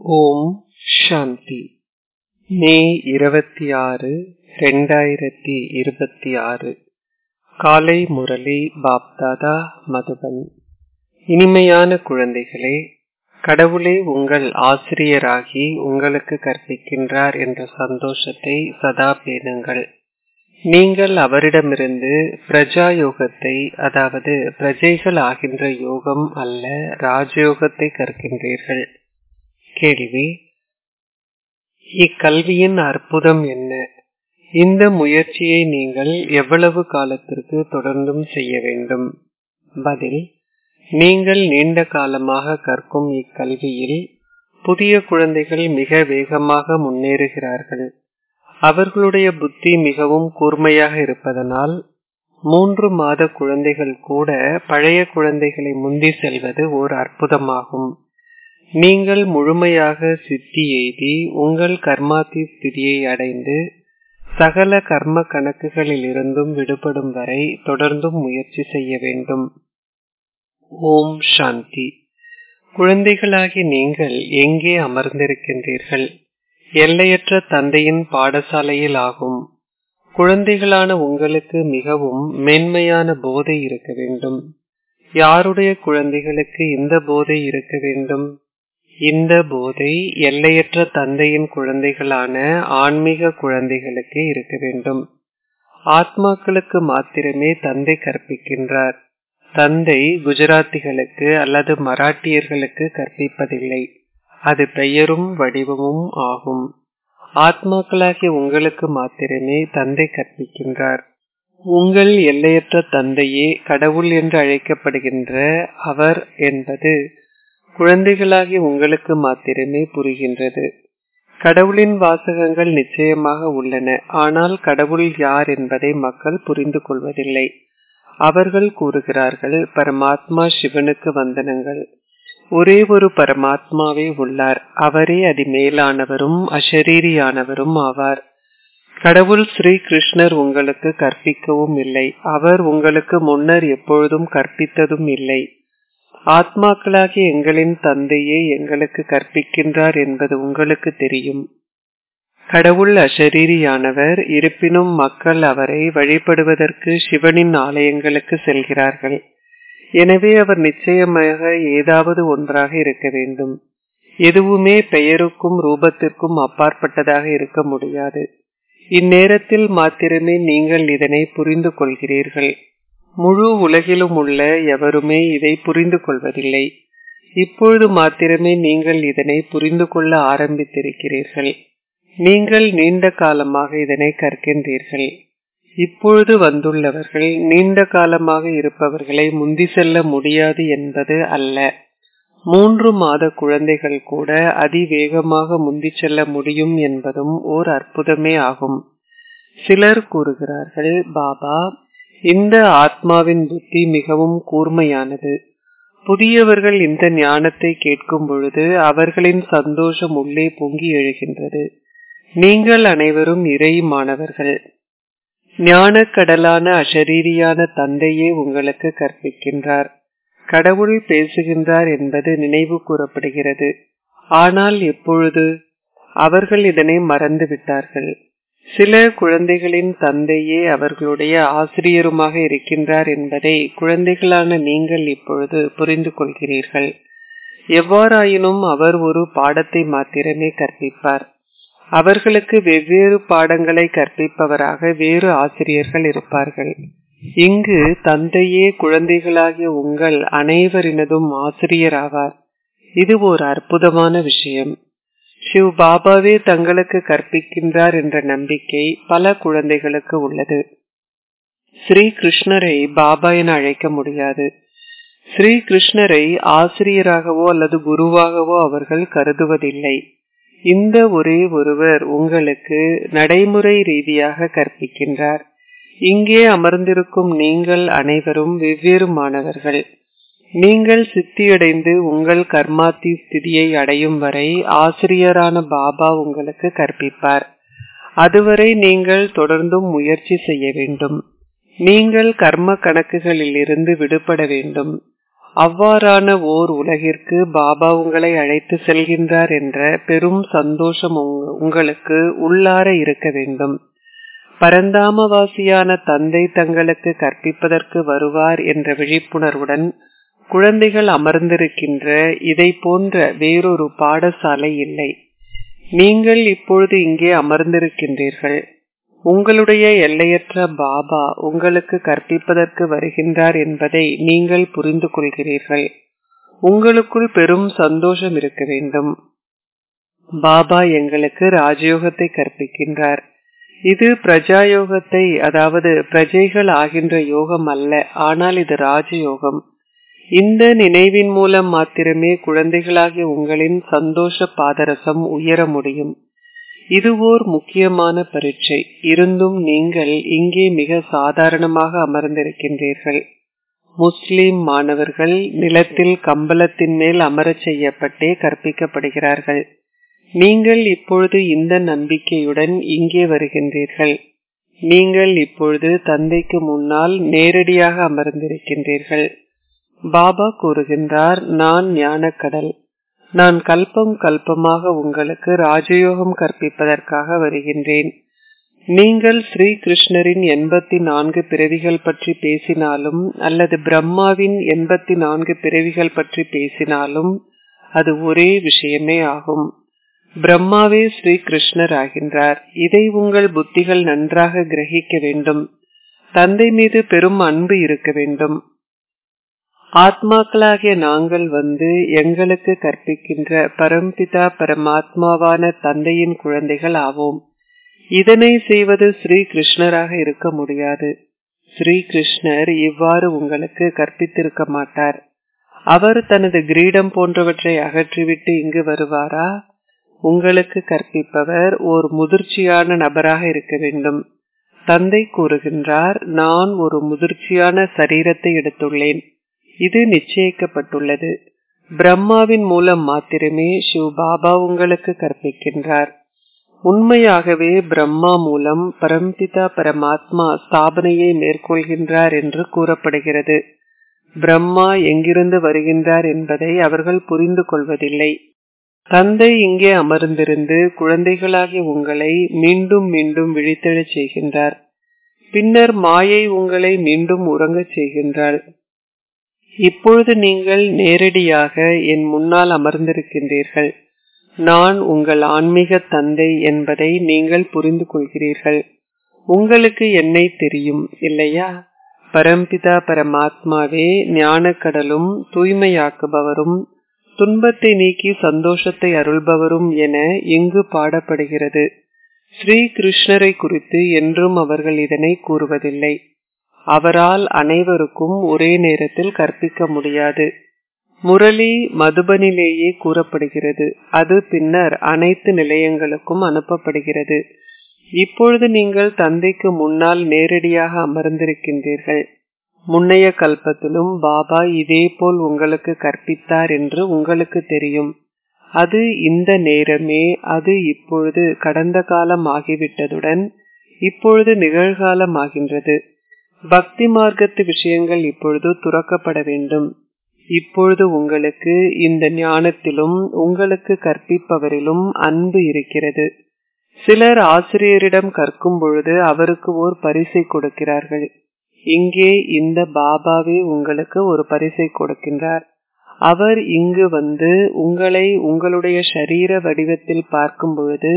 ஓம் சாந்தி மே இருபத்தி ஆறு ரெண்டாயிரத்தி இருபத்தி ஆறு காலை முரளி பாப்தாதா மதுபன் இனிமையான குழந்தைகளே கடவுளே உங்கள் ஆசிரியராகி உங்களுக்கு கற்பிக்கின்றார் என்ற சந்தோஷத்தை சதா பேணுங்கள் நீங்கள் அவரிடமிருந்து பிரஜா யோகத்தை அதாவது பிரஜைகள் ஆகின்ற யோகம் அல்ல ராஜயோகத்தை கற்கின்றீர்கள் கேள்வி இக்கல்வியின் அற்புதம் என்ன இந்த முயற்சியை நீங்கள் எவ்வளவு காலத்திற்கு தொடர்ந்தும் செய்ய வேண்டும் பதில் நீங்கள் நீண்ட காலமாக கற்கும் இக்கல்வியில் புதிய குழந்தைகள் மிக வேகமாக முன்னேறுகிறார்கள் அவர்களுடைய புத்தி மிகவும் கூர்மையாக இருப்பதனால் மூன்று மாத குழந்தைகள் கூட பழைய குழந்தைகளை முந்தி செல்வது ஓர் அற்புதமாகும் நீங்கள் முழுமையாக சித்தி எய்தி உங்கள் கர்மாத்தி ஸ்திதியை அடைந்து சகல கர்ம கணக்குகளில் இருந்தும் விடுபடும் வரை தொடர்ந்தும் முயற்சி செய்ய வேண்டும் ஓம் சாந்தி குழந்தைகளாகி நீங்கள் எங்கே அமர்ந்திருக்கின்றீர்கள் எல்லையற்ற தந்தையின் பாடசாலையில் ஆகும் குழந்தைகளான உங்களுக்கு மிகவும் மென்மையான போதை இருக்க வேண்டும் யாருடைய குழந்தைகளுக்கு இந்த போதை இருக்க வேண்டும் இந்த போதை எல்லையற்ற தந்தையின் குழந்தைகளான ஆன்மீக குழந்தைகளுக்கு இருக்க வேண்டும் ஆத்மாக்களுக்கு மாத்திரமே தந்தை கற்பிக்கின்றார் தந்தை குஜராத்திகளுக்கு அல்லது மராட்டியர்களுக்கு கற்பிப்பதில்லை அது பெயரும் வடிவமும் ஆகும் ஆத்மாக்களாகிய உங்களுக்கு மாத்திரமே தந்தை கற்பிக்கின்றார் உங்கள் எல்லையற்ற தந்தையே கடவுள் என்று அழைக்கப்படுகின்ற அவர் என்பது குழந்தைகளாகிய உங்களுக்கு மாத்திரமே புரிகின்றது கடவுளின் வாசகங்கள் நிச்சயமாக உள்ளன ஆனால் கடவுள் யார் என்பதை மக்கள் புரிந்து கொள்வதில்லை அவர்கள் கூறுகிறார்கள் பரமாத்மா சிவனுக்கு வந்தனங்கள் ஒரே ஒரு பரமாத்மாவே உள்ளார் அவரே அதி மேலானவரும் அஷரீரியானவரும் ஆவார் கடவுள் ஸ்ரீ கிருஷ்ணர் உங்களுக்கு கற்பிக்கவும் இல்லை அவர் உங்களுக்கு முன்னர் எப்பொழுதும் கற்பித்ததும் இல்லை ஆத்மாக்களாகிய எங்களின் தந்தையே எங்களுக்கு கற்பிக்கின்றார் என்பது உங்களுக்கு தெரியும் கடவுள் அஷரீரியானவர் இருப்பினும் மக்கள் அவரை வழிபடுவதற்கு சிவனின் ஆலயங்களுக்கு செல்கிறார்கள் எனவே அவர் நிச்சயமாக ஏதாவது ஒன்றாக இருக்க வேண்டும் எதுவுமே பெயருக்கும் ரூபத்திற்கும் அப்பாற்பட்டதாக இருக்க முடியாது இந்நேரத்தில் மாத்திரமே நீங்கள் இதனை புரிந்து கொள்கிறீர்கள் முழு உலகிலும் உள்ள எவருமே இதை புரிந்து கொள்வதில்லை இப்பொழுது மாத்திரமே நீங்கள் இதனை புரிந்து கொள்ள ஆரம்பித்திருக்கிறீர்கள் நீங்கள் நீண்ட காலமாக இதனை கற்கின்றீர்கள் இப்பொழுது வந்துள்ளவர்கள் நீண்ட காலமாக இருப்பவர்களை முந்தி செல்ல முடியாது என்பது அல்ல மூன்று மாத குழந்தைகள் கூட அதிவேகமாக முந்தி செல்ல முடியும் என்பதும் ஓர் அற்புதமே ஆகும் சிலர் கூறுகிறார்கள் பாபா இந்த ஆத்மாவின் புத்தி மிகவும் கூர்மையானது புதியவர்கள் இந்த ஞானத்தை கேட்கும் பொழுது அவர்களின் சந்தோஷம் உள்ளே பொங்கி எழுகின்றது நீங்கள் அனைவரும் இறை மாணவர்கள் ஞான கடலான அஷரீரியான தந்தையே உங்களுக்கு கற்பிக்கின்றார் கடவுள் பேசுகின்றார் என்பது நினைவு கூறப்படுகிறது ஆனால் எப்பொழுது அவர்கள் இதனை மறந்து விட்டார்கள் சில குழந்தைகளின் தந்தையே அவர்களுடைய ஆசிரியருமாக இருக்கின்றார் என்பதை குழந்தைகளான நீங்கள் இப்பொழுது புரிந்து கொள்கிறீர்கள் எவ்வாறாயினும் அவர் ஒரு பாடத்தை மாத்திரமே கற்பிப்பார் அவர்களுக்கு வெவ்வேறு பாடங்களை கற்பிப்பவராக வேறு ஆசிரியர்கள் இருப்பார்கள் இங்கு தந்தையே குழந்தைகளாகிய உங்கள் அனைவரினதும் ஆசிரியராவார் இது ஒரு அற்புதமான விஷயம் சிவ் பாபாவே தங்களுக்கு கற்பிக்கின்றார் என்ற நம்பிக்கை பல குழந்தைகளுக்கு உள்ளது ஸ்ரீ கிருஷ்ணரை பாபா என அழைக்க முடியாது ஸ்ரீ கிருஷ்ணரை ஆசிரியராகவோ அல்லது குருவாகவோ அவர்கள் கருதுவதில்லை இந்த ஒரே ஒருவர் உங்களுக்கு நடைமுறை ரீதியாக கற்பிக்கின்றார் இங்கே அமர்ந்திருக்கும் நீங்கள் அனைவரும் வெவ்வேறு மாணவர்கள் நீங்கள் சித்தியடைந்து உங்கள் கர்மாத்தி ஸ்திதியை அடையும் வரை ஆசிரியரான பாபா உங்களுக்கு கற்பிப்பார் அதுவரை நீங்கள் தொடர்ந்தும் முயற்சி செய்ய வேண்டும் நீங்கள் கர்ம கணக்குகளில் இருந்து விடுபட வேண்டும் அவ்வாறான ஓர் உலகிற்கு பாபா உங்களை அழைத்து செல்கின்றார் என்ற பெரும் சந்தோஷம் உங்களுக்கு உள்ளார இருக்க வேண்டும் பரந்தாமவாசியான தந்தை தங்களுக்கு கற்பிப்பதற்கு வருவார் என்ற விழிப்புணர்வுடன் குழந்தைகள் அமர்ந்திருக்கின்ற இதை போன்ற வேறொரு பாடசாலை இல்லை நீங்கள் இப்பொழுது இங்கே அமர்ந்திருக்கின்றீர்கள் உங்களுடைய எல்லையற்ற பாபா உங்களுக்கு கற்பிப்பதற்கு வருகின்றார் என்பதை நீங்கள் புரிந்து கொள்கிறீர்கள் உங்களுக்குள் பெரும் சந்தோஷம் இருக்க வேண்டும் பாபா எங்களுக்கு ராஜயோகத்தை கற்பிக்கின்றார் இது பிரஜாயோகத்தை அதாவது பிரஜைகள் ஆகின்ற யோகம் அல்ல ஆனால் இது ராஜயோகம் இந்த நினைவின் மூலம் மாத்திரமே குழந்தைகளாகிய உங்களின் சந்தோஷ பாதரசம் உயர முடியும் இது ஓர் முக்கியமான பரீட்சை இருந்தும் நீங்கள் இங்கே மிக சாதாரணமாக அமர்ந்திருக்கின்றீர்கள் முஸ்லிம் மாணவர்கள் நிலத்தில் கம்பளத்தின் மேல் அமரச் செய்யப்பட்டே கற்பிக்கப்படுகிறார்கள் நீங்கள் இப்பொழுது இந்த நம்பிக்கையுடன் இங்கே வருகின்றீர்கள் நீங்கள் இப்பொழுது தந்தைக்கு முன்னால் நேரடியாக அமர்ந்திருக்கின்றீர்கள் பாபா கூறுகின்றார் நான் ஞானக்கடல் நான் கல்பம் கல்பமாக உங்களுக்கு ராஜயோகம் கற்பிப்பதற்காக வருகின்றேன் நீங்கள் ஸ்ரீ கிருஷ்ணரின் எண்பத்தி நான்கு பிறவிகள் பற்றி பேசினாலும் அல்லது பிரம்மாவின் எண்பத்தி நான்கு பிறவிகள் பற்றி பேசினாலும் அது ஒரே விஷயமே ஆகும் பிரம்மாவே ஸ்ரீ கிருஷ்ணர் ஆகின்றார் இதை உங்கள் புத்திகள் நன்றாக கிரகிக்க வேண்டும் தந்தை மீது பெரும் அன்பு இருக்க வேண்டும் ஆத்மாக்களாகிய நாங்கள் வந்து எங்களுக்கு கற்பிக்கின்ற பரம்பிதா பரமாத்மாவான தந்தையின் குழந்தைகள் ஆவோம் இதனை செய்வது ஸ்ரீ கிருஷ்ணராக இருக்க முடியாது ஸ்ரீ கிருஷ்ணர் இவ்வாறு உங்களுக்கு கற்பித்திருக்க மாட்டார் அவர் தனது கிரீடம் போன்றவற்றை அகற்றிவிட்டு இங்கு வருவாரா உங்களுக்கு கற்பிப்பவர் ஓர் முதிர்ச்சியான நபராக இருக்க வேண்டும் தந்தை கூறுகின்றார் நான் ஒரு முதிர்ச்சியான சரீரத்தை எடுத்துள்ளேன் இது நிச்சயிக்கப்பட்டுள்ளது பிரம்மாவின் மூலம் மாத்திரமே சிவ் பாபா உங்களுக்கு கற்பிக்கின்றார் உண்மையாகவே பிரம்மா மூலம் பரம்பிதா பரமாத்மா ஸ்தாபனையை மேற்கொள்கின்றார் என்று கூறப்படுகிறது பிரம்மா எங்கிருந்து வருகின்றார் என்பதை அவர்கள் புரிந்து கொள்வதில்லை தந்தை இங்கே அமர்ந்திருந்து குழந்தைகளாகிய உங்களை மீண்டும் மீண்டும் விழித்தெழச் செய்கின்றார் பின்னர் மாயை உங்களை மீண்டும் உறங்கச் செய்கின்றாள் இப்பொழுது நீங்கள் நேரடியாக என் முன்னால் அமர்ந்திருக்கின்றீர்கள் நான் உங்கள் ஆன்மீக தந்தை என்பதை நீங்கள் புரிந்து கொள்கிறீர்கள் உங்களுக்கு என்னை தெரியும் இல்லையா பரம்பிதா பரமாத்மாவே ஞானக்கடலும் தூய்மையாக்குபவரும் துன்பத்தை நீக்கி சந்தோஷத்தை அருள்பவரும் என இங்கு பாடப்படுகிறது ஸ்ரீ கிருஷ்ணரை குறித்து என்றும் அவர்கள் இதனை கூறுவதில்லை அவரால் அனைவருக்கும் ஒரே நேரத்தில் கற்பிக்க முடியாது முரளி மதுபனிலேயே கூறப்படுகிறது அது பின்னர் அனைத்து நிலையங்களுக்கும் அனுப்பப்படுகிறது இப்பொழுது நீங்கள் தந்தைக்கு முன்னால் நேரடியாக அமர்ந்திருக்கின்றீர்கள் முன்னைய கல்பத்திலும் பாபா இதே போல் உங்களுக்கு கற்பித்தார் என்று உங்களுக்கு தெரியும் அது இந்த நேரமே அது இப்பொழுது கடந்த காலம் ஆகிவிட்டதுடன் இப்பொழுது நிகழ்காலம் ஆகின்றது பக்தி மார்க்கத்து விஷயங்கள் இப்பொழுது துறக்கப்பட வேண்டும் இப்பொழுது உங்களுக்கு இந்த ஞானத்திலும் உங்களுக்கு கற்பிப்பவரிலும் அன்பு இருக்கிறது சிலர் ஆசிரியரிடம் கற்கும் பொழுது அவருக்கு ஓர் பரிசை கொடுக்கிறார்கள் இங்கே இந்த பாபாவே உங்களுக்கு ஒரு பரிசை கொடுக்கின்றார் அவர் இங்கு வந்து உங்களை உங்களுடைய சரீர வடிவத்தில் பார்க்கும் பொழுது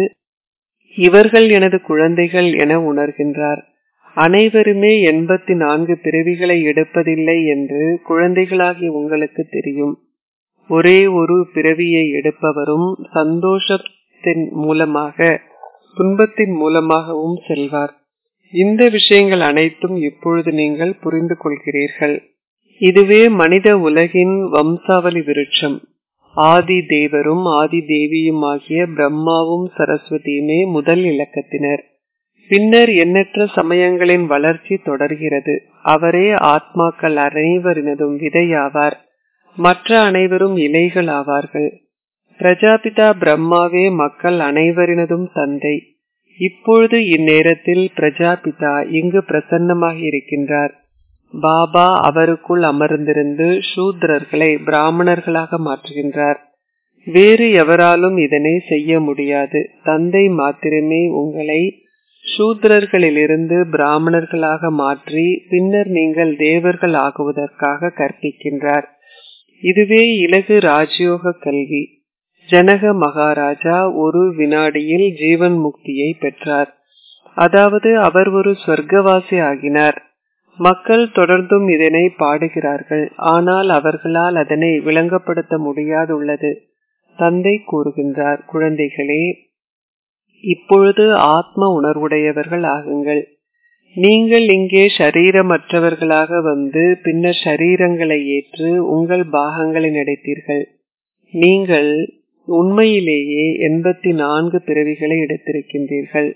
இவர்கள் எனது குழந்தைகள் என உணர்கின்றார் அனைவருமே எண்பத்தி நான்கு பிறவிகளை எடுப்பதில்லை என்று குழந்தைகளாகி உங்களுக்கு தெரியும் ஒரே ஒரு பிறவியை எடுப்பவரும் சந்தோஷத்தின் மூலமாக துன்பத்தின் மூலமாகவும் செல்வார் இந்த விஷயங்கள் அனைத்தும் இப்பொழுது நீங்கள் புரிந்து கொள்கிறீர்கள் இதுவே மனித உலகின் வம்சாவளி விருட்சம் ஆதி தேவரும் ஆதி தேவியும் ஆகிய பிரம்மாவும் சரஸ்வதியுமே முதல் இலக்கத்தினர் பின்னர் எண்ணற்ற சமயங்களின் வளர்ச்சி தொடர்கிறது அவரே ஆத்மாக்கள் அனைவரினதும் விதையாவார் மற்ற அனைவரும் இலைகள் ஆவார்கள் பிரஜாபிதா பிரம்மாவே மக்கள் அனைவரினதும் தந்தை இப்பொழுது இந்நேரத்தில் பிரஜாபிதா இங்கு பிரசன்னமாக இருக்கின்றார் பாபா அவருக்குள் அமர்ந்திருந்து சூத்ரர்களை பிராமணர்களாக மாற்றுகின்றார் வேறு எவராலும் இதனை செய்ய முடியாது தந்தை மாத்திரமே உங்களை சூத்ரர்களிலிருந்து பிராமணர்களாக மாற்றி பின்னர் நீங்கள் தேவர்கள் ஆகுவதற்காக கற்பிக்கின்றார் இதுவே இலகு ராஜயோக கல்வி ஜனக மகாராஜா ஒரு வினாடியில் ஜீவன் முக்தியை பெற்றார் அதாவது அவர் ஒரு சொர்க்கவாசி ஆகினார் மக்கள் தொடர்ந்தும் இதனை பாடுகிறார்கள் ஆனால் அவர்களால் அதனை விளங்கப்படுத்த முடியாதுள்ளது தந்தை கூறுகின்றார் குழந்தைகளே இப்பொழுது ஆத்ம உணர்வுடையவர்கள் ஆகுங்கள் நீங்கள் இங்கே ஷரீரமற்றவர்களாக வந்து பின்னர் ஷரீரங்களை ஏற்று உங்கள் பாகங்களை நடித்தீர்கள் நீங்கள் உண்மையிலேயே எண்பத்தி நான்கு பிறவிகளை எடுத்திருக்கின்றீர்கள்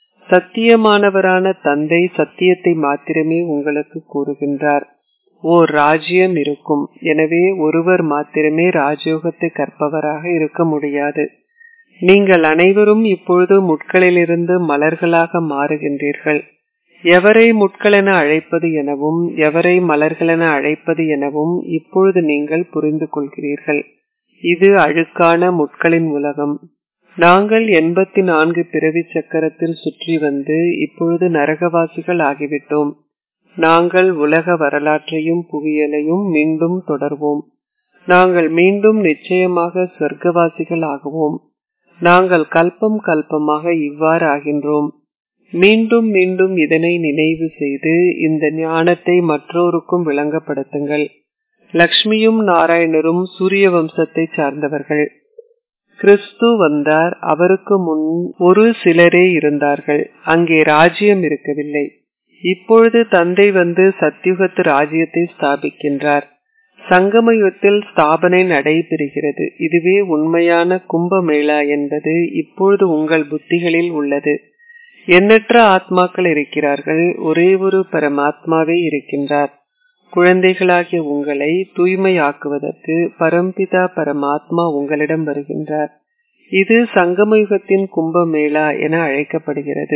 சத்தியமானவரான தந்தை சத்தியத்தை மாத்திரமே உங்களுக்கு கூறுகின்றார் ஓர் ராஜ்யம் இருக்கும் எனவே ஒருவர் மாத்திரமே ராஜயோகத்தை கற்பவராக இருக்க முடியாது நீங்கள் அனைவரும் இப்பொழுது முட்களிலிருந்து மலர்களாக மாறுகின்றீர்கள் எவரை முட்களென அழைப்பது எனவும் எவரை மலர்களென அழைப்பது எனவும் இப்பொழுது நீங்கள் புரிந்து கொள்கிறீர்கள் இது அழுக்கான முட்களின் உலகம் நாங்கள் எண்பத்தி நான்கு பிறவி சக்கரத்தில் சுற்றி வந்து இப்பொழுது நரகவாசிகள் ஆகிவிட்டோம் நாங்கள் உலக வரலாற்றையும் புவியலையும் மீண்டும் தொடர்வோம் நாங்கள் மீண்டும் நிச்சயமாக சொர்க்கவாசிகள் ஆகுவோம் நாங்கள் கல்பம் கல்பமாக இவ்வாறு ஆகின்றோம் மீண்டும் மீண்டும் இதனை நினைவு செய்து இந்த ஞானத்தை மற்றோருக்கும் விளங்கப்படுத்துங்கள் லக்ஷ்மியும் நாராயணரும் சூரிய வம்சத்தை சார்ந்தவர்கள் கிறிஸ்து வந்தார் அவருக்கு முன் ஒரு சிலரே இருந்தார்கள் அங்கே ராஜ்யம் இருக்கவில்லை இப்பொழுது தந்தை வந்து சத்யுகத்து ராஜ்யத்தை ஸ்தாபிக்கின்றார் சங்கமயுகத்தில் ஸ்தாபனை நடைபெறுகிறது இதுவே உண்மையான கும்பமேளா என்பது இப்பொழுது உங்கள் புத்திகளில் உள்ளது எண்ணற்ற ஆத்மாக்கள் இருக்கிறார்கள் ஒரே ஒரு பரமாத்மாவே இருக்கின்றார் குழந்தைகளாகிய உங்களை தூய்மையாக்குவதற்கு பரம்பிதா பரமாத்மா உங்களிடம் வருகின்றார் இது சங்கமயுகத்தின் கும்பமேளா என அழைக்கப்படுகிறது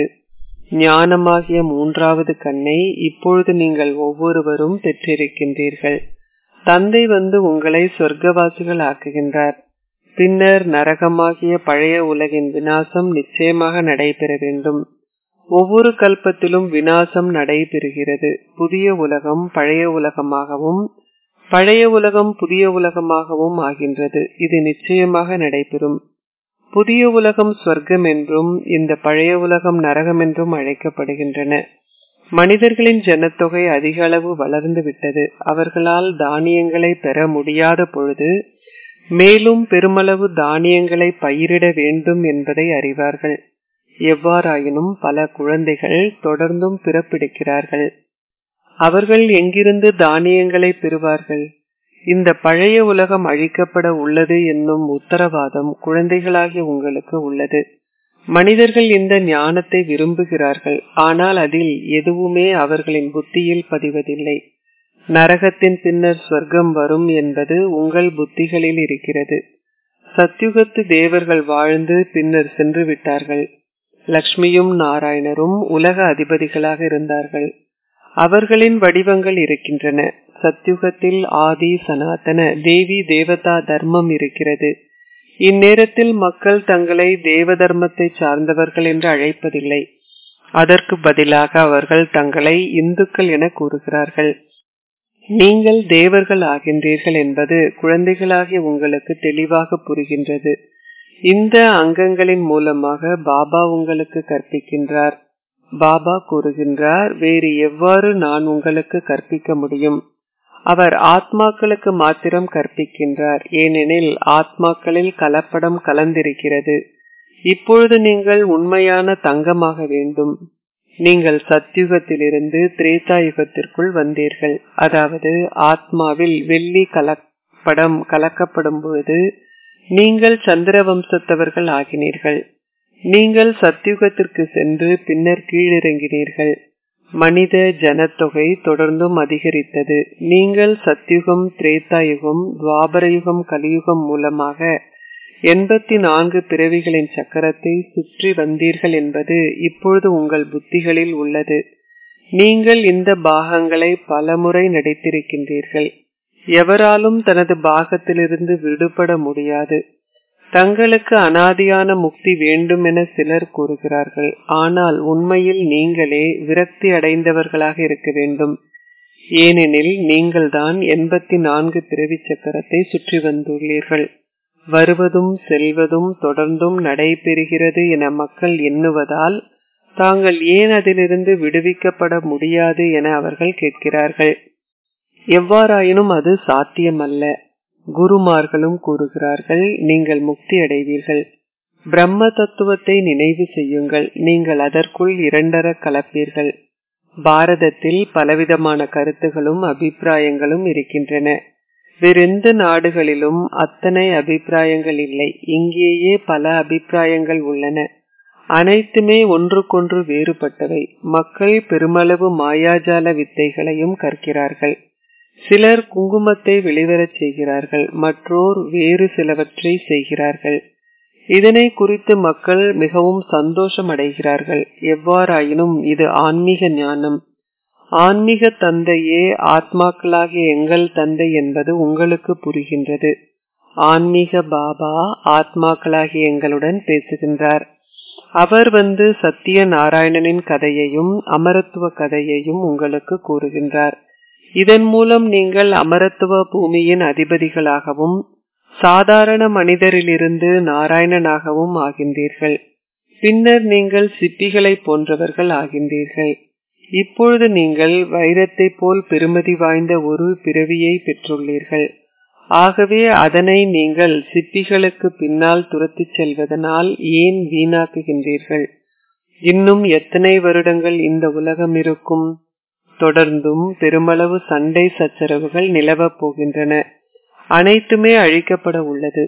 ஞானமாகிய மூன்றாவது கண்ணை இப்பொழுது நீங்கள் ஒவ்வொருவரும் பெற்றிருக்கின்றீர்கள் தந்தை வந்து உங்களை சொர்க்கவாசிகள் ஆக்குகின்றார் பின்னர் நரகமாகிய பழைய உலகின் வினாசம் நிச்சயமாக நடைபெற வேண்டும் ஒவ்வொரு கல்பத்திலும் வினாசம் நடைபெறுகிறது புதிய உலகம் பழைய உலகமாகவும் பழைய உலகம் புதிய உலகமாகவும் ஆகின்றது இது நிச்சயமாக நடைபெறும் புதிய உலகம் சொர்க்கம் என்றும் இந்த பழைய உலகம் நரகம் என்றும் அழைக்கப்படுகின்றன மனிதர்களின் ஜனத்தொகை அதிக அளவு வளர்ந்து விட்டது அவர்களால் தானியங்களை பெற முடியாத பொழுது மேலும் பெருமளவு தானியங்களை பயிரிட வேண்டும் என்பதை அறிவார்கள் எவ்வாறாயினும் பல குழந்தைகள் தொடர்ந்தும் பிறப்பிடிக்கிறார்கள் அவர்கள் எங்கிருந்து தானியங்களை பெறுவார்கள் இந்த பழைய உலகம் அழிக்கப்பட உள்ளது என்னும் உத்தரவாதம் குழந்தைகளாகிய உங்களுக்கு உள்ளது மனிதர்கள் இந்த ஞானத்தை விரும்புகிறார்கள் ஆனால் அதில் எதுவுமே அவர்களின் புத்தியில் பதிவதில்லை நரகத்தின் பின்னர் சொர்க்கம் வரும் என்பது உங்கள் புத்திகளில் இருக்கிறது சத்யுகத்து தேவர்கள் வாழ்ந்து பின்னர் சென்று விட்டார்கள் லக்ஷ்மியும் நாராயணரும் உலக அதிபதிகளாக இருந்தார்கள் அவர்களின் வடிவங்கள் இருக்கின்றன சத்யுகத்தில் ஆதி சனாதன தேவி தேவதா தர்மம் இருக்கிறது இந்நேரத்தில் மக்கள் தங்களை தேவ தர்மத்தை சார்ந்தவர்கள் என்று அழைப்பதில்லை அதற்கு பதிலாக அவர்கள் தங்களை இந்துக்கள் என கூறுகிறார்கள் நீங்கள் தேவர்கள் ஆகின்றீர்கள் என்பது குழந்தைகளாகிய உங்களுக்கு தெளிவாக புரிகின்றது இந்த அங்கங்களின் மூலமாக பாபா உங்களுக்கு கற்பிக்கின்றார் பாபா கூறுகின்றார் வேறு எவ்வாறு நான் உங்களுக்கு கற்பிக்க முடியும் அவர் ஆத்மாக்களுக்கு மாத்திரம் கற்பிக்கின்றார் ஏனெனில் ஆத்மாக்களில் கலப்படம் கலந்திருக்கிறது இப்பொழுது நீங்கள் உண்மையான தங்கமாக வேண்டும் நீங்கள் சத்யுகத்திலிருந்து திரேதா யுகத்திற்குள் வந்தீர்கள் அதாவது ஆத்மாவில் வெள்ளி கலப்படம் கலக்கப்படும் பொழுது நீங்கள் சந்திர வம்சத்தவர்கள் ஆகினீர்கள் நீங்கள் சத்யுகத்திற்கு சென்று பின்னர் கீழிறங்கினீர்கள் மனித ஜனத்தொகை தொடர்ந்தும் அதிகரித்தது நீங்கள் சத்யுகம் திரேதாயுகம் துவாபரயுகம் கலியுகம் மூலமாக எண்பத்தி நான்கு பிறவிகளின் சக்கரத்தை சுற்றி வந்தீர்கள் என்பது இப்பொழுது உங்கள் புத்திகளில் உள்ளது நீங்கள் இந்த பாகங்களை பலமுறை நடித்திருக்கின்றீர்கள் எவராலும் தனது பாகத்திலிருந்து விடுபட முடியாது தங்களுக்கு அனாதியான முக்தி வேண்டும் என சிலர் கூறுகிறார்கள் ஆனால் உண்மையில் நீங்களே விரக்தி அடைந்தவர்களாக இருக்க வேண்டும் ஏனெனில் நீங்கள்தான் எண்பத்தி நான்கு பிறவி சக்கரத்தை சுற்றி வந்துள்ளீர்கள் வருவதும் செல்வதும் தொடர்ந்தும் நடைபெறுகிறது என மக்கள் எண்ணுவதால் தாங்கள் ஏன் அதிலிருந்து விடுவிக்கப்பட முடியாது என அவர்கள் கேட்கிறார்கள் எவ்வாறாயினும் அது சாத்தியமல்ல குருமார்களும் கூறுகிறார்கள் நீங்கள் முக்தி அடைவீர்கள் பிரம்ம தத்துவத்தை நினைவு செய்யுங்கள் நீங்கள் அதற்குள் இரண்டர கலப்பீர்கள் பாரதத்தில் பலவிதமான கருத்துகளும் அபிப்பிராயங்களும் இருக்கின்றன வேறெந்த நாடுகளிலும் அத்தனை அபிப்பிராயங்கள் இல்லை இங்கேயே பல அபிப்பிராயங்கள் உள்ளன அனைத்துமே ஒன்றுக்கொன்று வேறுபட்டவை மக்கள் பெருமளவு மாயாஜால வித்தைகளையும் கற்கிறார்கள் சிலர் குங்குமத்தை வெளிவரச் செய்கிறார்கள் மற்றோர் வேறு சிலவற்றை செய்கிறார்கள் இதனை குறித்து மக்கள் மிகவும் சந்தோஷம் அடைகிறார்கள் எவ்வாறாயினும் இது ஆன்மீக ஞானம் ஆன்மீக தந்தையே ஆத்மாக்களாகிய எங்கள் தந்தை என்பது உங்களுக்கு புரிகின்றது ஆன்மீக பாபா ஆத்மாக்களாகிய எங்களுடன் பேசுகின்றார் அவர் வந்து சத்திய நாராயணனின் கதையையும் அமரத்துவ கதையையும் உங்களுக்கு கூறுகின்றார் இதன் மூலம் நீங்கள் அமரத்துவ பூமியின் அதிபதிகளாகவும் சாதாரண மனிதரிலிருந்து நாராயணனாகவும் ஆகின்றீர்கள் பின்னர் நீங்கள் சிப்பிகளை போன்றவர்கள் ஆகின்றீர்கள் இப்பொழுது நீங்கள் வைரத்தை போல் பெருமதி வாய்ந்த ஒரு பிறவியை பெற்றுள்ளீர்கள் ஆகவே அதனை நீங்கள் சிப்பிகளுக்கு பின்னால் துரத்திச் செல்வதனால் ஏன் வீணாக்குகின்றீர்கள் இன்னும் எத்தனை வருடங்கள் இந்த உலகம் இருக்கும் தொடர்ந்தும் பெருமளவு சண்டை சச்சரவுகள் நிலவப் போகின்றன அனைத்துமே அழிக்கப்பட உள்ளது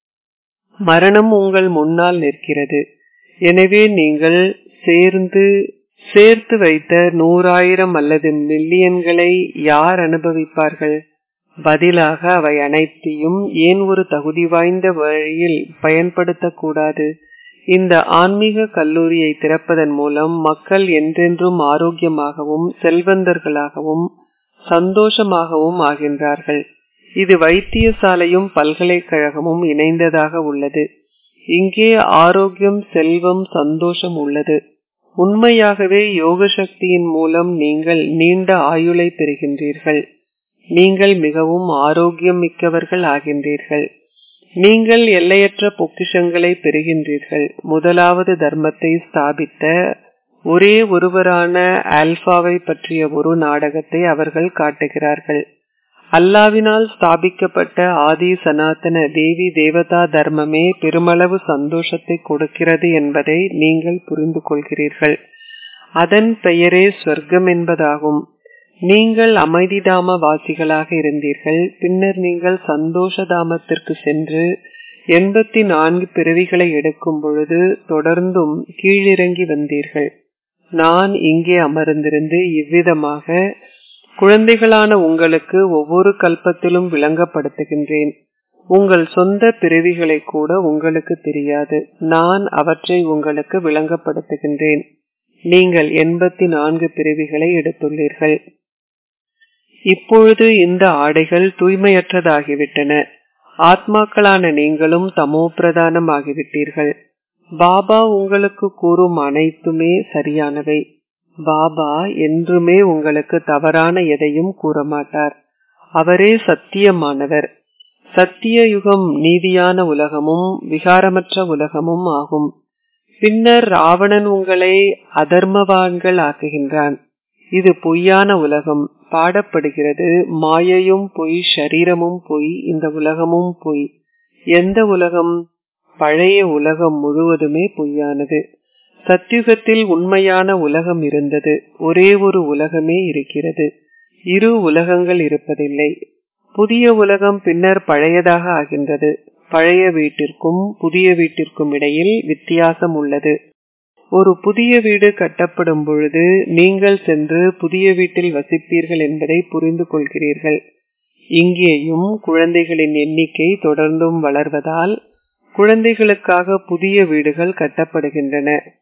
மரணம் உங்கள் முன்னால் நிற்கிறது எனவே நீங்கள் சேர்ந்து சேர்த்து வைத்த நூறாயிரம் அல்லது மில்லியன்களை யார் அனுபவிப்பார்கள் பதிலாக அவை அனைத்தையும் ஏன் ஒரு தகுதி வாய்ந்த வழியில் பயன்படுத்தக்கூடாது இந்த ஆன்மீக கல்லூரியை திறப்பதன் மூலம் மக்கள் என்றென்றும் ஆரோக்கியமாகவும் செல்வந்தர்களாகவும் சந்தோஷமாகவும் ஆகின்றார்கள் இது வைத்தியசாலையும் பல்கலைக்கழகமும் இணைந்ததாக உள்ளது இங்கே ஆரோக்கியம் செல்வம் சந்தோஷம் உள்ளது உண்மையாகவே யோக சக்தியின் மூலம் நீங்கள் நீண்ட ஆயுளை பெறுகின்றீர்கள் நீங்கள் மிகவும் ஆரோக்கியம் மிக்கவர்கள் ஆகின்றீர்கள் நீங்கள் எல்லையற்ற பொக்கிஷங்களை பெறுகின்றீர்கள் முதலாவது தர்மத்தை ஸ்தாபித்த ஒரே ஒருவரான ஆல்பாவை பற்றிய ஒரு நாடகத்தை அவர்கள் காட்டுகிறார்கள் அல்லாவினால் ஸ்தாபிக்கப்பட்ட ஆதி சனாதன தேவி தேவதா தர்மமே பெருமளவு சந்தோஷத்தை கொடுக்கிறது என்பதை நீங்கள் புரிந்து கொள்கிறீர்கள் அதன் பெயரே சொர்க்கம் என்பதாகும் நீங்கள் அமைதிதாம வாசிகளாக இருந்தீர்கள் பின்னர் நீங்கள் சந்தோஷ தாமத்திற்கு சென்று எண்பத்தி நான்கு பிறவிகளை எடுக்கும் பொழுது தொடர்ந்தும் கீழிறங்கி வந்தீர்கள் நான் இங்கே அமர்ந்திருந்து இவ்விதமாக குழந்தைகளான உங்களுக்கு ஒவ்வொரு கல்பத்திலும் விளங்கப்படுத்துகின்றேன் உங்கள் சொந்த பிறவிகளை கூட உங்களுக்கு தெரியாது நான் அவற்றை உங்களுக்கு விளங்கப்படுத்துகின்றேன் நீங்கள் எண்பத்தி நான்கு பிறவிகளை எடுத்துள்ளீர்கள் இப்பொழுது இந்த ஆடைகள் தூய்மையற்றதாகிவிட்டன ஆத்மாக்களான நீங்களும் தமோ பிரதானம் ஆகிவிட்டீர்கள் பாபா உங்களுக்கு கூறும் அனைத்துமே சரியானவை பாபா என்றுமே உங்களுக்கு தவறான எதையும் கூற மாட்டார் அவரே சத்தியமானவர் சத்திய யுகம் நீதியான உலகமும் விகாரமற்ற உலகமும் ஆகும் பின்னர் ராவணன் உங்களை அதர்மவான்கள் ஆக்குகின்றான் இது பொய்யான உலகம் பாடப்படுகிறது மாயையும் பொய் ஷரீரமும் பொய் இந்த உலகமும் பொய் எந்த உலகம் பழைய உலகம் முழுவதுமே பொய்யானது சத்தியுகத்தில் உண்மையான உலகம் இருந்தது ஒரே ஒரு உலகமே இருக்கிறது இரு உலகங்கள் இருப்பதில்லை புதிய உலகம் பின்னர் பழையதாக ஆகின்றது பழைய வீட்டிற்கும் புதிய வீட்டிற்கும் இடையில் வித்தியாசம் உள்ளது ஒரு புதிய வீடு கட்டப்படும் பொழுது நீங்கள் சென்று புதிய வீட்டில் வசிப்பீர்கள் என்பதை புரிந்து கொள்கிறீர்கள் இங்கேயும் குழந்தைகளின் எண்ணிக்கை தொடர்ந்தும் வளர்வதால் குழந்தைகளுக்காக புதிய வீடுகள் கட்டப்படுகின்றன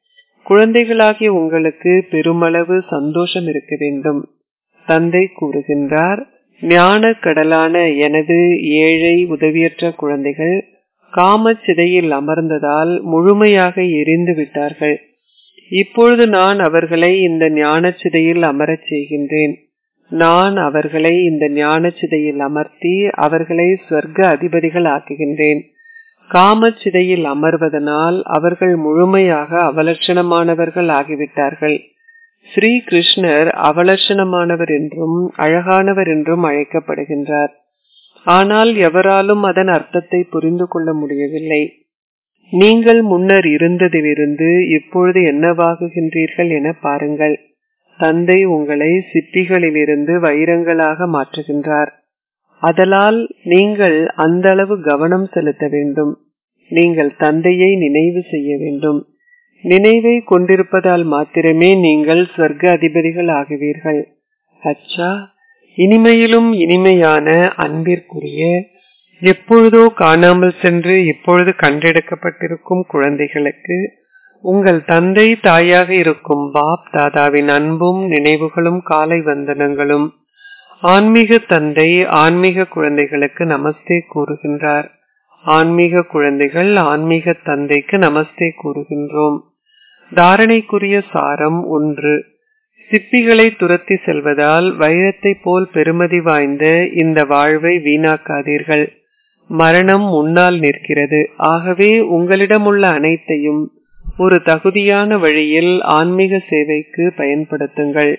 குழந்தைகளாகிய உங்களுக்கு பெருமளவு சந்தோஷம் இருக்க வேண்டும் தந்தை கூறுகின்றார் ஞான கடலான எனது ஏழை உதவியற்ற குழந்தைகள் காமச்சிதையில் அமர்ந்ததால் முழுமையாக எரிந்து விட்டார்கள் இப்பொழுது நான் அவர்களை இந்த ஞானச்சிதையில் அமரச் செய்கின்றேன் நான் அவர்களை இந்த ஞானச்சிதையில் அமர்த்தி அவர்களை ஸ்வர்க்க அதிபதிகள் ஆக்குகின்றேன் காமச்சிதையில் அமர்வதனால் அவர்கள் முழுமையாக அவலட்சணமானவர்கள் ஆகிவிட்டார்கள் ஸ்ரீ கிருஷ்ணர் அவலட்சணமானவர் என்றும் அழகானவர் என்றும் அழைக்கப்படுகின்றார் ஆனால் எவராலும் அதன் அர்த்தத்தை புரிந்து கொள்ள முடியவில்லை நீங்கள் முன்னர் இருந்ததிலிருந்து இப்பொழுது என்னவாகுகின்றீர்கள் என பாருங்கள் தந்தை உங்களை சிப்பிகளிலிருந்து வைரங்களாக மாற்றுகின்றார் அதலால் நீங்கள் அந்த அளவு கவனம் செலுத்த வேண்டும் நீங்கள் தந்தையை நினைவு செய்ய வேண்டும் நினைவை கொண்டிருப்பதால் மாத்திரமே நீங்கள் சொர்க்க அதிபதிகள் ஆகுவீர்கள் அச்சா இனிமையிலும் இனிமையான அன்பிற்குரிய எப்பொழுதோ காணாமல் சென்று இப்பொழுது கண்டெடுக்கப்பட்டிருக்கும் குழந்தைகளுக்கு உங்கள் தந்தை தாயாக இருக்கும் பாப் தாதாவின் அன்பும் நினைவுகளும் காலை வந்தனங்களும் ஆன்மீக தந்தை ஆன்மீக குழந்தைகளுக்கு நமஸ்தே கூறுகின்றார் ஆன்மீக குழந்தைகள் ஆன்மீக தந்தைக்கு நமஸ்தே கூறுகின்றோம் தாரணைக்குரிய சாரம் ஒன்று சிப்பிகளை துரத்தி செல்வதால் வைரத்தை போல் பெருமதி வாய்ந்த இந்த வாழ்வை வீணாக்காதீர்கள் மரணம் முன்னால் நிற்கிறது ஆகவே உங்களிடம் உள்ள அனைத்தையும் ஒரு தகுதியான வழியில் ஆன்மீக சேவைக்கு பயன்படுத்துங்கள்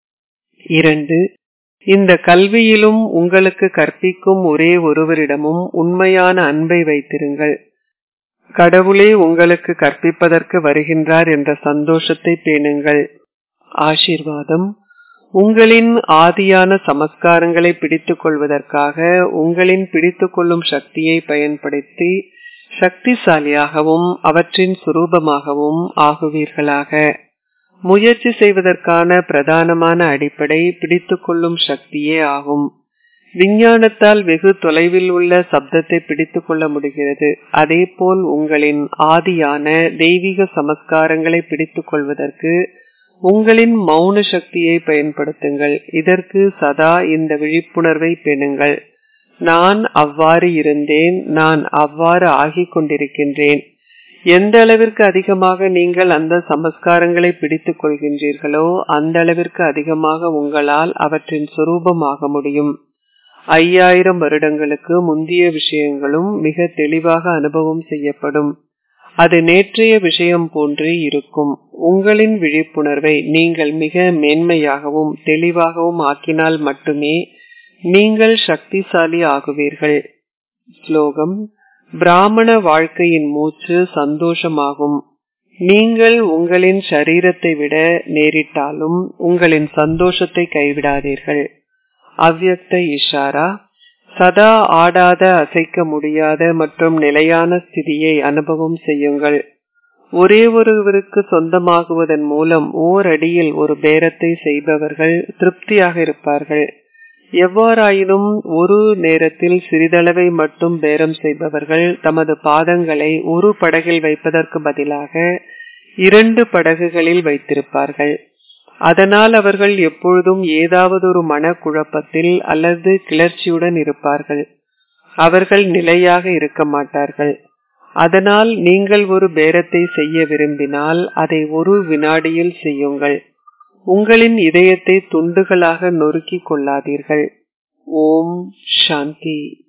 இரண்டு இந்த கல்வியிலும் உங்களுக்கு கற்பிக்கும் ஒரே ஒருவரிடமும் உண்மையான அன்பை வைத்திருங்கள் கடவுளே உங்களுக்கு கற்பிப்பதற்கு வருகின்றார் என்ற சந்தோஷத்தை பேணுங்கள் ஆசீர்வாதம் உங்களின் ஆதியான சமஸ்காரங்களை பிடித்துக் கொள்வதற்காக உங்களின் பிடித்துக் கொள்ளும் சக்தியை பயன்படுத்தி சக்திசாலியாகவும் அவற்றின் சுரூபமாகவும் ஆகுவீர்களாக முயற்சி செய்வதற்கான பிரதானமான அடிப்படை பிடித்துக் கொள்ளும் சக்தியே ஆகும் விஞ்ஞானத்தால் வெகு தொலைவில் உள்ள சப்தத்தை பிடித்துக் கொள்ள முடிகிறது அதேபோல் உங்களின் ஆதியான தெய்வீக சமஸ்காரங்களை பிடித்துக் கொள்வதற்கு உங்களின் மௌன சக்தியை பயன்படுத்துங்கள் இதற்கு சதா இந்த விழிப்புணர்வை பெணுங்கள் நான் அவ்வாறு இருந்தேன் நான் அவ்வாறு ஆகிக் கொண்டிருக்கின்றேன் எந்த அளவிற்கு அதிகமாக நீங்கள் அந்த சமஸ்காரங்களை பிடித்துக் கொள்கின்றீர்களோ அந்த அளவிற்கு அதிகமாக உங்களால் அவற்றின் சுரூபமாக முடியும் ஐயாயிரம் வருடங்களுக்கு முந்திய விஷயங்களும் மிக தெளிவாக அனுபவம் செய்யப்படும் அது நேற்றைய விஷயம் போன்றே இருக்கும் உங்களின் விழிப்புணர்வை நீங்கள் மிக மேன்மையாகவும் தெளிவாகவும் ஆக்கினால் மட்டுமே நீங்கள் சக்திசாலி ஆகுவீர்கள் ஸ்லோகம் பிராமண வாழ்க்கையின் மூச்சு சந்தோஷமாகும் நீங்கள் உங்களின் சரீரத்தை விட நேரிட்டாலும் உங்களின் சந்தோஷத்தை கைவிடாதீர்கள் அவ்யக்த இஷாரா சதா ஆடாத அசைக்க முடியாத மற்றும் நிலையான ஸ்திதியை அனுபவம் செய்யுங்கள் ஒரே ஒருவருக்கு சொந்தமாகுவதன் மூலம் ஓர் அடியில் ஒரு பேரத்தை செய்பவர்கள் திருப்தியாக இருப்பார்கள் எவ்வாறாயினும் ஒரு நேரத்தில் சிறிதளவை மட்டும் பேரம் செய்பவர்கள் தமது பாதங்களை ஒரு படகில் வைப்பதற்கு பதிலாக இரண்டு படகுகளில் வைத்திருப்பார்கள் அதனால் அவர்கள் எப்பொழுதும் ஏதாவது ஒரு மனக்குழப்பத்தில் அல்லது கிளர்ச்சியுடன் இருப்பார்கள் அவர்கள் நிலையாக இருக்க மாட்டார்கள் அதனால் நீங்கள் ஒரு பேரத்தை செய்ய விரும்பினால் அதை ஒரு வினாடியில் செய்யுங்கள் உங்களின் இதயத்தை துண்டுகளாக நொறுக்கிக் கொள்ளாதீர்கள் ஓம் சாந்தி